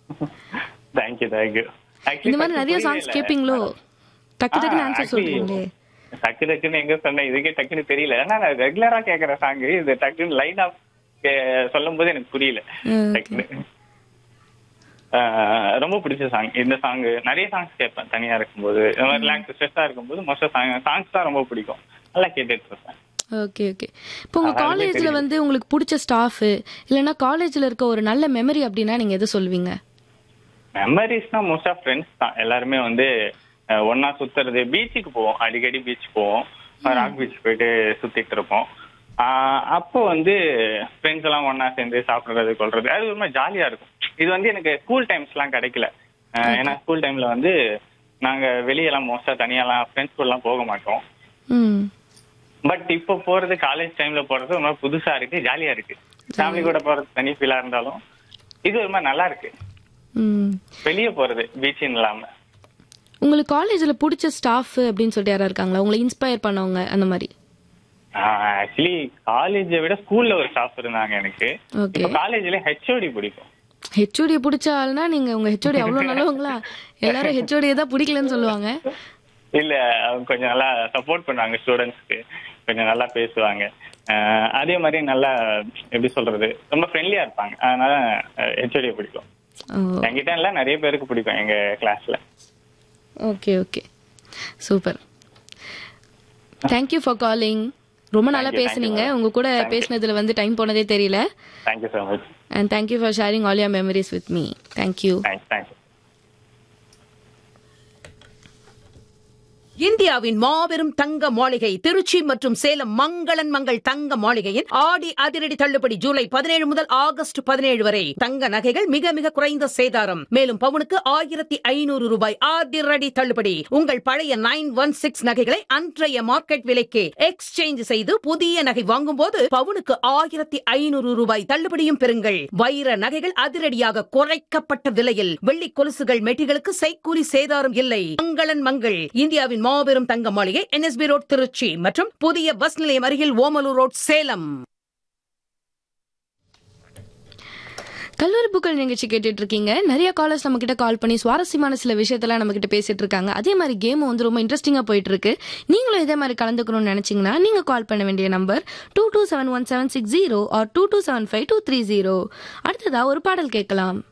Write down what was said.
Thank you thank you இந்த மாதிரி நிறைய சாங்ஸ் கேப்பீங்களோ டக்கு டக்குன்னு ஆன்சர் சொல்றீங்களே டக்கு டக்குன்னு எங்க சொன்னேன் இதுக்கே டக்குன்னு தெரியல ஏன்னா நான் ரெகுலரா கேக்குற சாங் இது டக்குன்னு லைன் ஆஃப் சொல்லும் போது எனக்கு புரியல ம், டக்குன்னு ஆஹ் ரொம்ப பிடிச்ச சாங் இந்த சாங் நிறைய சாங்ஸ் கேட்பேன் தனியா இருக்கும்போது ரிலாக்ஸ் ஸ்ட்ரெஸ்ஸா இருக்கும்போது மோஸ்டா சாங் சாங்ஸ் தான் ரொம்ப பிடிக்கும் நல்லா கேட்டுட்டு இருப்பேன் ஓகே ஓகே இப்போ உங்க அதான் காலேஜ்ல தெரியுது. வந்து உங்களுக்கு பிடிச்ச ஸ்டாஃப் இல்லைன்னா காலேஜ்ல இருக்க ஒரு நல்ல மெமரி அப்படின்னா நீங்க எதை சொல்வீங்க மெமரிஸ்னா மோஸ்டா ஃப்ரெண்ட்ஸ் தான் எல்லாருமே வந்து அஹ், ஒண்ணா சுத்துறது பீச்சுக்கு போவோம் அடிக்கடி பீச் போவோம் ராக் பீச் போயிட்டு சுத்திட்டு இருப்போம் ஆஹ், அப்போ வந்து ஃப்ரெண்ட்ஸ் எல்லாம் ஒண்ணா சேர்ந்து சாப்பிடுறது கொள்றது அது ரொம்ப ஜாலியா இருக்கும் இது வந்து எனக்கு ஸ்கூல் டைம்ஸ் எல்லாம் கிடைக்கல அஹ், ஏன்னா ஸ்கூல் டைம்ல வந்து நாங்க வெளியெல்லாம் மோஸ்டா தனியாலாம் ஃப்ரெண்ட்ஸ் கூட எல்லாம் போக மாட்டோம் ம் பட் இப்போ போறது காலேஜ் டைம்ல போறது ரொம்ப புதுசா இருக்கு ஜாலியா இருக்கு ஃபேமிலி கூட போறது தனி ஃபீலா இருந்தாலும் இது ஒரு மாதிரி நல்லா இருக்கு ம் வெளியே போறது பீச்சின்னு இல்லாம உங்களுக்கு காலேஜ்ல பிடிச்ச ஸ்டாஃப் அப்படின்னு சொல்லிட்டு யாரா இருக்காங்களா உங்களை இன்ஸ்பயர் பண்ணவங்க அந்த மாதிரி ஆக்சுவலி காலேஜை விட ஸ்கூல்ல ஒரு ஸ்டாஃப் இருந்தாங்க எனக்கு ஓகே இப்போ காலேஜ்ல ஹெச்ஓடி பிடிக்கும் ஹெச்ஓடியை பிடிச்ச ஆள்னா நீங்க உங்க ஹெச்ஓடி அவ்வளவு நல்லவங்களா எல்லாரும் ஹெச்ஓடியை தான் பிடிக்கலன்னு சொல்லுவாங்க இல்ல அவங்க கொஞ்சம் நல்லா சப்போர்ட் பண்ணாங்க ஸ்டூடெண்ட்ஸ்க்கு கொஞ்சம் நல்லா பேசுவாங்க ஆஹ் அதே மாதிரி நல்லா எப்படி சொல்றது ரொம்ப ஃப்ரெண்ட்லியா இருப்பாங்க அதனால ஹெச்ஓடியை பிடிக்கும் ஓ என்கிட்ட எல்லாம் நிறைய பேருக்கு பிடிக்கும் எங்க கிளாஸ்ல okay okay super thank you for calling ரொம்ப நல்லா Thank you, thank you, பேசுனீங்க ma'am. உங்க கூட Thank you. பேசினதுல வந்து டைம் போனதே தெரியல thank you so much and thank you for sharing all your memories with me thank you thanks thanks இந்தியாவின் மாபெரும் தங்க மாளிகை திருச்சி மற்றும் சேலம் மங்களன் மங்கள் தங்க மாளிகையின் ஆடி அதிரடி தள்ளுபடி ஜூலை பதினேழு முதல் ஆகஸ்ட் பதினேழு வரை தங்க நகைகள் மிக மிக குறைந்த சேதாரம் மேலும் பவுனுக்கு ஆயிரத்தி ஐநூறு ரூபாய் அதிரடி தள்ளுபடி உங்கள் பழைய நைன் ஒன் சிக்ஸ் நகைகளை அன்றைய மார்க்கெட் விலைக்கு எக்ஸ்சேஞ்ச் செய்து புதிய நகை வாங்கும் போது பவுனுக்கு ஆயிரத்தி ஐநூறு ரூபாய் தள்ளுபடியும் பெறுங்கள் வைர நகைகள் அதிரடியாக குறைக்கப்பட்ட விலையில் வெள்ளி கொலுசுகள் மெட்டிகளுக்கு செய்கூலி சேதாரம் இல்லை மங்களன் மங்கள் இந்தியாவின் மாபெரும் தங்க மாளிகை என்எஸ்பி ரோட் திருச்சி மற்றும் புதிய பஸ் நிலையம் அருகில் ஓமலூர் ரோட் சேலம் கல்லூரி புக்கள் நிகழ்ச்சி கேட்டுட்டு இருக்கீங்க நிறைய காலர்ஸ் நம்ம கிட்ட கால் பண்ணி சுவாரஸ்யமான சில விஷயத்தெல்லாம் நம்ம கிட்ட பேசிட்டு இருக்காங்க அதே மாதிரி கேம் வந்து ரொம்ப இன்ட்ரெஸ்டிங்கா போயிட்டு இருக்கு நீங்களும் இதே மாதிரி கலந்துக்கணும்னு நினைச்சீங்கன்னா நீங்க கால் பண்ண வேண்டிய number two two seven one seven six zero or two two seven five two three zero அடுத்ததா ஒரு பாடல் கேட்கலாம்